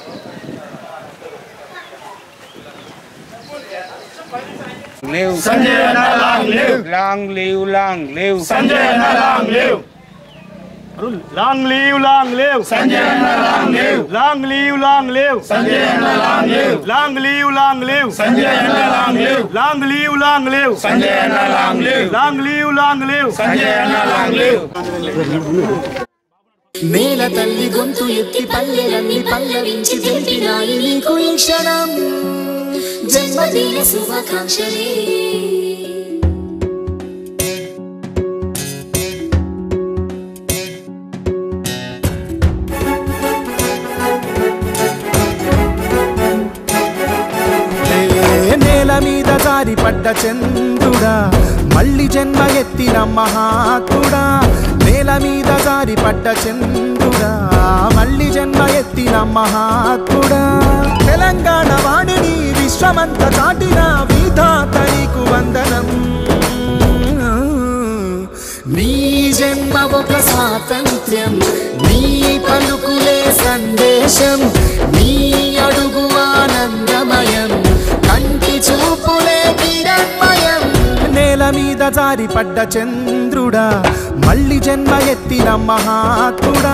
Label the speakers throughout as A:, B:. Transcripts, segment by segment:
A: live
B: Sanjay అన్న long live
A: long live long live
B: Sanjay అన్న long live
C: long live long live
B: Sanjay అన్న long live
C: long live long live
B: Sanjay అన్న long live
C: long live long live
B: Sanjay అన్న long live
C: long live long live
B: Sanjay అన్న long live
C: long live long live
B: Sanjay అన్న long live
D: నేల తల్లి గొంతు ఎత్తి పల్లెలన్నీ పల్లవించి తెలిపినాయి నీకు ఈ క్షణం జన్మదిన శుభాకాంక్షలే
E: ఏ నేల మీద జారి పడ్డ చంద్రుడా మళ్ళీ జన్మ ఎత్తిన మహాత్ముడా నేల మీద జారి పడ్డ చంద్రుడా మళ్ళీ జన్మ ఎత్తిన మహాత్ముడా తెలంగాణ వాణిని విశ్వమంత చాటిన విధాత నీకు వందనం
D: నీ జన్మ ఒక స్వాతంత్ర్యం నీ పలుకులే సందేశం నీ అడుగు ఆనందమయం కంటి చూపులే కిరణ్మయం
E: నేల మీద జారి పడ్డ చంద్రుడా మళ్ళీ జన్మ ఎత్తిన మహాత్ముడా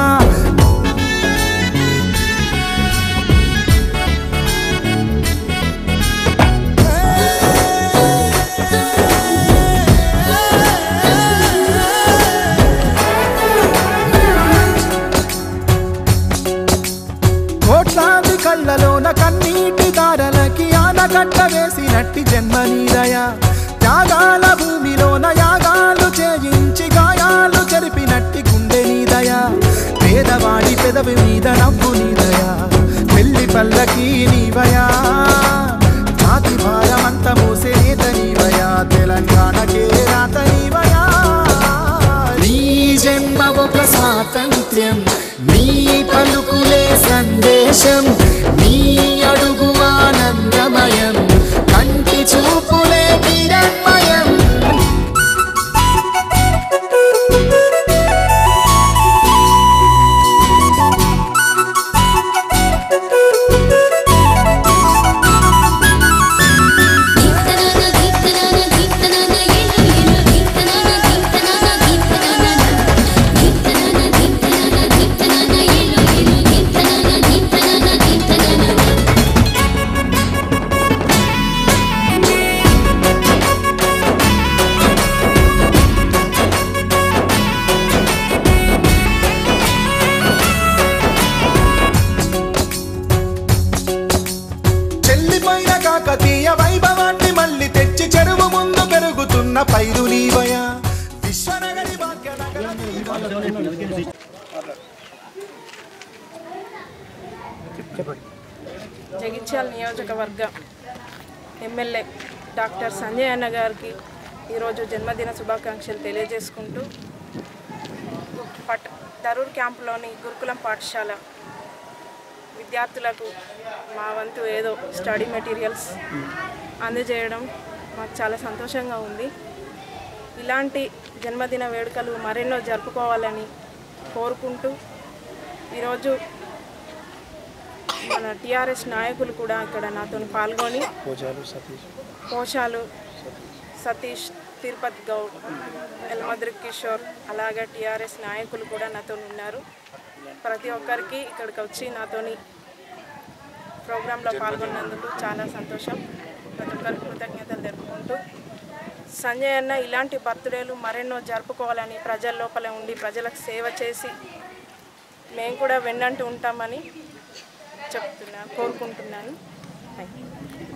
E: కోట్లాది కళ్ళలోన కన్నీటి దారలకి ఆనకట్ట వేసినట్టి జన్మ నీదయ త్యాగాల భూమిలోన యాగాలు చేయించి గాయాలు చెరిపినట్టి గుండె నీదయ పేదవాడి పెదవి మీద నవ్వు నీదయ పెళ్లి పల్లకి నీవయా జాతి భారమంత మోసే నేత నీవయా తెలంగాణకే రాత నీవయా
D: నీ జన్మ ఒక స్వాతంత్ర్యం నీ పలుకులే సందేశం నీ అడుగు ఆనందమయం కంటి చూపులే కిరణ్మయం
E: చెల్లిపోయిన కాకతీయ వైభవాన్ని మళ్ళీ తెచ్చి చెరువు ముందు పెరుగుతున్న పైరు నీవయ విశ్వనగరి భాగ్యనగర
F: జగిత్యాల నియోజకవర్గ ఎమ్మెల్యే డాక్టర్ సంజయ్ అన్న గారికి ఈరోజు జన్మదిన శుభాకాంక్షలు తెలియజేసుకుంటూ పట్ దరూర్ క్యాంపులోని గురుకులం పాఠశాల విద్యార్థులకు మా వంతు ఏదో స్టడీ మెటీరియల్స్ అందజేయడం మాకు చాలా సంతోషంగా ఉంది ఇలాంటి జన్మదిన వేడుకలు మరెన్నో జరుపుకోవాలని కోరుకుంటూ ఈరోజు మన టిఆర్ఎస్ నాయకులు కూడా ఇక్కడ నాతో పాల్గొని పోషాలు సతీష్ తిరుపతి గౌడ్ ఎల్మద్రి కిషోర్ అలాగే టిఆర్ఎస్ నాయకులు కూడా నాతో ఉన్నారు ప్రతి ఒక్కరికి ఇక్కడికి వచ్చి నాతోని ప్రోగ్రాంలో పాల్గొన్నందుకు చాలా సంతోషం ప్రతి ఒక్కరికి కృతజ్ఞతలు తెలుపుకుంటూ సంజయ్ అన్న ఇలాంటి బర్త్డేలు మరెన్నో జరుపుకోవాలని ప్రజల లోపల ఉండి ప్రజలకు సేవ చేసి మేము కూడా వెన్నంటూ ఉంటామని చెప్తున్నాను కోరుకుంటున్నాను థ్యాంక్ యూ